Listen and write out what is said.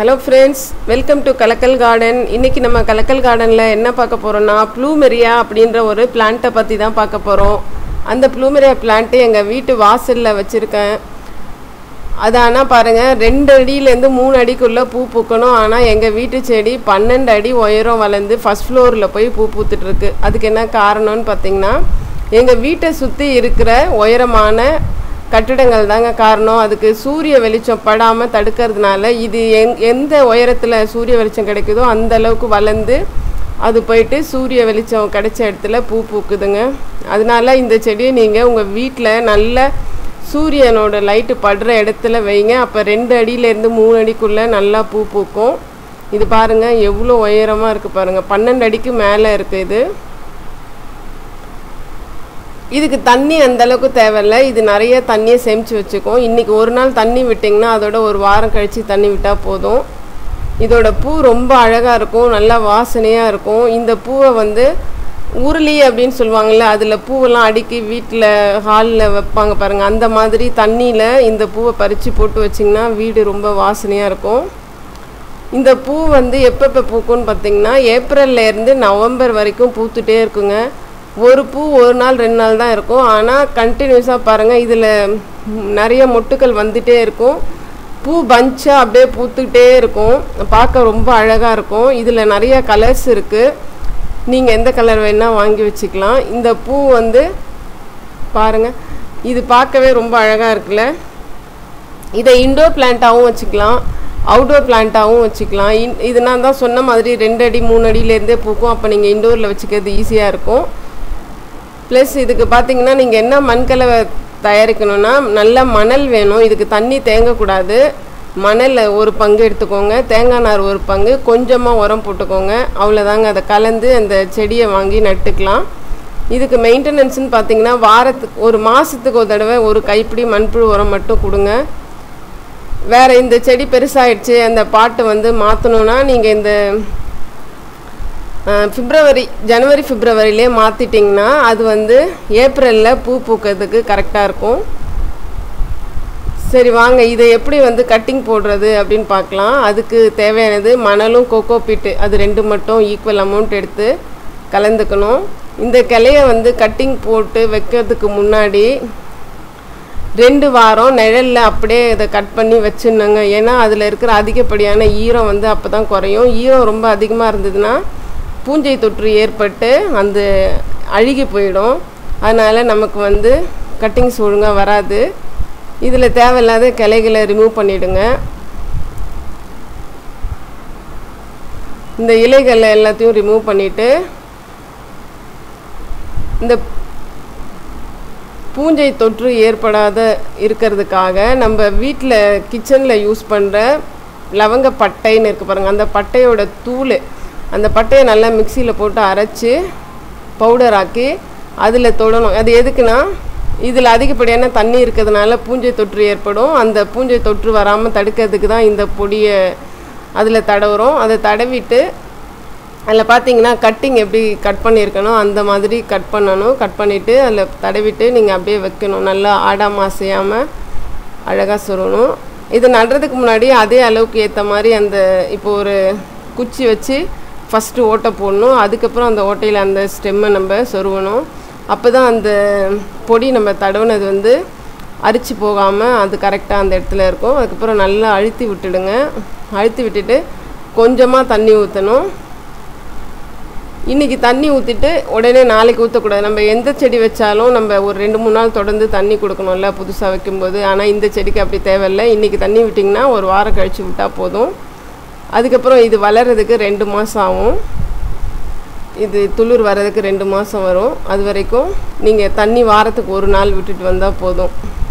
hello friends welcome to Kalakkal garden இன்றைக்கி நம்ம கலக்கல் கார்டனில் என்ன பார்க்க போகிறோன்னா ப்ளூமெரியா அப்படின்ற ஒரு பிளான்ட்டை பற்றி தான் பார்க்க போகிறோம் அந்த ப்ளூமெரியா பிளான்ட்டு எங்கள் வீட்டு வாசலில் வச்சுருக்கேன் அது ஆனால் பாருங்கள் ரெண்டு அடியிலேருந்து மூணு அடிக்குள்ளே பூ பூக்கணும் ஆனால் எங்கள் வீட்டு செடி பன்னெண்டு அடி உயரம் வளர்ந்து ஃபஸ்ட் ஃப்ளோரில் போய் பூ பூத்துட்ருக்கு அதுக்கு என்ன காரணம்னு பார்த்தீங்கன்னா எங்கள் வீட்டை சுற்றி இருக்கிற உயரமான கட்டிடங்கள் தாங்க காரணம் அதுக்கு சூரிய வெளிச்சம் படாமல் தடுக்கிறதுனால இது எங் எந்த உயரத்தில் சூரிய வெளிச்சம் கிடைக்குதோ அந்த அளவுக்கு வளர்ந்து அது போயிட்டு சூரிய வெளிச்சம் கிடைச்ச இடத்துல பூ பூக்குதுங்க அதனால இந்த செடியை நீங்கள் உங்கள் வீட்டில் நல்ல சூரியனோட லைட்டு படுற இடத்துல வைங்க அப்போ ரெண்டு அடியிலேருந்து மூணு அடிக்குள்ளே நல்லா பூ பூக்கும் இது பாருங்கள் எவ்வளோ உயரமாக இருக்குது பாருங்கள் பன்னெண்டு அடிக்கு மேலே இருக்குது இது இதுக்கு தண்ணி அந்த அளவுக்கு தேவையில்ல இது நிறைய தண்ணியை சேமித்து வச்சுக்கும் இன்றைக்கி ஒரு நாள் தண்ணி விட்டிங்கன்னா அதோட ஒரு வாரம் கழித்து தண்ணி விட்டால் போதும் இதோட பூ ரொம்ப அழகாக இருக்கும் நல்லா வாசனையாக இருக்கும் இந்த பூவை வந்து உருளி அப்படின்னு சொல்லுவாங்கள்ல அதில் பூவெல்லாம் அடுக்கி வீட்டில் ஹாலில் வைப்பாங்க பாருங்கள் அந்த மாதிரி தண்ணியில் இந்த பூவை பறித்து போட்டு வச்சிங்கன்னா வீடு ரொம்ப வாசனையாக இருக்கும் இந்த பூ வந்து எப்பப்போ பூக்கும்னு பார்த்தீங்கன்னா ஏப்ரல்லேருந்து நவம்பர் வரைக்கும் பூத்துட்டே இருக்குங்க ஒரு பூ ஒரு நாள் ரெண்டு நாள் தான் இருக்கும் ஆனால் கண்டினியூஸாக பாருங்கள் இதில் நிறைய மொட்டுக்கள் வந்துட்டே இருக்கும் பூ பஞ்சாக அப்படியே பூத்துக்கிட்டே இருக்கும் பார்க்க ரொம்ப அழகாக இருக்கும் இதில் நிறைய கலர்ஸ் இருக்குது நீங்கள் எந்த கலர் வேணால் வாங்கி வச்சுக்கலாம் இந்த பூ வந்து பாருங்கள் இது பார்க்கவே ரொம்ப அழகாக இருக்குல்ல இதை இன்டோர் பிளான்ட்டாகவும் வச்சுக்கலாம் அவுடோர் பிளான்ட்டாகவும் வச்சுக்கலாம் இன் இது நான் தான் சொன்ன மாதிரி ரெண்டு அடி மூணு அடியிலேருந்தே பூக்கும் அப்போ நீங்கள் இன்டோரில் வச்சுக்கிறது ஈஸியாக இருக்கும் ப்ளஸ் இதுக்கு பார்த்தீங்கன்னா நீங்கள் என்ன மண்கலவை தயாரிக்கணும்னா நல்ல மணல் வேணும் இதுக்கு தண்ணி தேங்கக்கூடாது மணலில் ஒரு பங்கு எடுத்துக்கோங்க தேங்காய் நார் ஒரு பங்கு கொஞ்சமாக உரம் போட்டுக்கோங்க அவ்வளோதாங்க அதை கலந்து அந்த செடியை வாங்கி நட்டுக்கலாம் இதுக்கு மெயின்டெனன்ஸ்னு பார்த்தீங்கன்னா வாரத்துக்கு ஒரு மாதத்துக்கு ஒரு தடவை ஒரு கைப்பிடி மண்புழு உரம் மட்டும் கொடுங்க வேறு இந்த செடி பெருசாகிடுச்சு அந்த பாட்டை வந்து மாற்றணுன்னா நீங்கள் இந்த பிப்ரவரி ஜனவரி பிப்ரவரியிலே மாற்றிட்டிங்கன்னா அது வந்து ஏப்ரலில் பூ பூக்கிறதுக்கு கரெக்டாக இருக்கும் சரி வாங்க இதை எப்படி வந்து கட்டிங் போடுறது அப்படின்னு பார்க்கலாம் அதுக்கு தேவையானது மணலும் கொக்கோ பீட்டு அது ரெண்டு மட்டும் ஈக்குவல் அமௌண்ட் எடுத்து கலந்துக்கணும் இந்த கிளையை வந்து கட்டிங் போட்டு வைக்கிறதுக்கு முன்னாடி ரெண்டு வாரம் நிழலில் அப்படியே இதை கட் பண்ணி வச்சிடணுங்க ஏன்னா அதில் இருக்கிற அதிகப்படியான ஈரம் வந்து அப்போ தான் குறையும் ஈரம் ரொம்ப அதிகமாக இருந்ததுன்னா பூஞ்சை தொற்று ஏற்பட்டு அந்த அழுகி போயிடும் அதனால் நமக்கு வந்து கட்டிங்ஸ் ஒழுங்காக வராது இதில் தேவையில்லாத கிளைகளை ரிமூவ் பண்ணிவிடுங்க இந்த இலைகளை எல்லாத்தையும் ரிமூவ் பண்ணிவிட்டு இந்த பூஞ்சை தொற்று ஏற்படாத இருக்கிறதுக்காக நம்ம வீட்டில் கிச்சனில் யூஸ் பண்ணுற லவங்க பட்டைன்னு இருக்குது பாருங்கள் அந்த பட்டையோட தூள் அந்த பட்டையை நல்லா மிக்சியில் போட்டு அரைச்சி பவுடர் ஆக்கி அதில் தொடணும் அது எதுக்குன்னா இதில் அதிகப்படியான தண்ணி இருக்கிறதுனால பூஞ்சை தொற்று ஏற்படும் அந்த பூஞ்சை தொற்று வராமல் தடுக்கிறதுக்கு தான் இந்த பொடியை அதில் தடவுறோம் அதை தடவிட்டு அதில் பார்த்தீங்கன்னா கட்டிங் எப்படி கட் பண்ணியிருக்கணும் அந்த மாதிரி கட் பண்ணணும் கட் பண்ணிவிட்டு அதில் தடவிட்டு நீங்கள் அப்படியே வைக்கணும் நல்லா ஆடாமல் அசையாமல் அழகாக சொல்லணும் இது நடுறதுக்கு முன்னாடி அதே அளவுக்கு ஏற்ற மாதிரி அந்த இப்போ ஒரு குச்சி வச்சு ஃபஸ்ட்டு ஓட்டை போடணும் அதுக்கப்புறம் அந்த ஓட்டையில் அந்த ஸ்டெம்மை நம்ம சொருவணும் அப்போ தான் அந்த பொடி நம்ம தடவுனது வந்து அரிச்சு போகாமல் அது கரெக்டாக அந்த இடத்துல இருக்கும் அதுக்கப்புறம் நல்லா அழுத்தி விட்டுடுங்க அழுத்தி விட்டுட்டு கொஞ்சமாக தண்ணி ஊற்றணும் இன்றைக்கி தண்ணி ஊற்றிட்டு உடனே நாளைக்கு ஊற்றக்கூடாது நம்ம எந்த செடி வச்சாலும் நம்ம ஒரு ரெண்டு மூணு நாள் தொடர்ந்து தண்ணி கொடுக்கணும்ல புதுசாக வைக்கும்போது ஆனால் இந்த செடிக்கு அப்படி தேவையில்லை இன்றைக்கி தண்ணி விட்டிங்கன்னா ஒரு வாரம் கழித்து விட்டால் போதும் அதுக்கப்புறம் இது வளர்கிறதுக்கு ரெண்டு மாதம் ஆகும் இது துளிர் வர்றதுக்கு ரெண்டு மாதம் வரும் அது வரைக்கும் நீங்கள் தண்ணி வாரத்துக்கு ஒரு நாள் விட்டுட்டு வந்தால் போதும்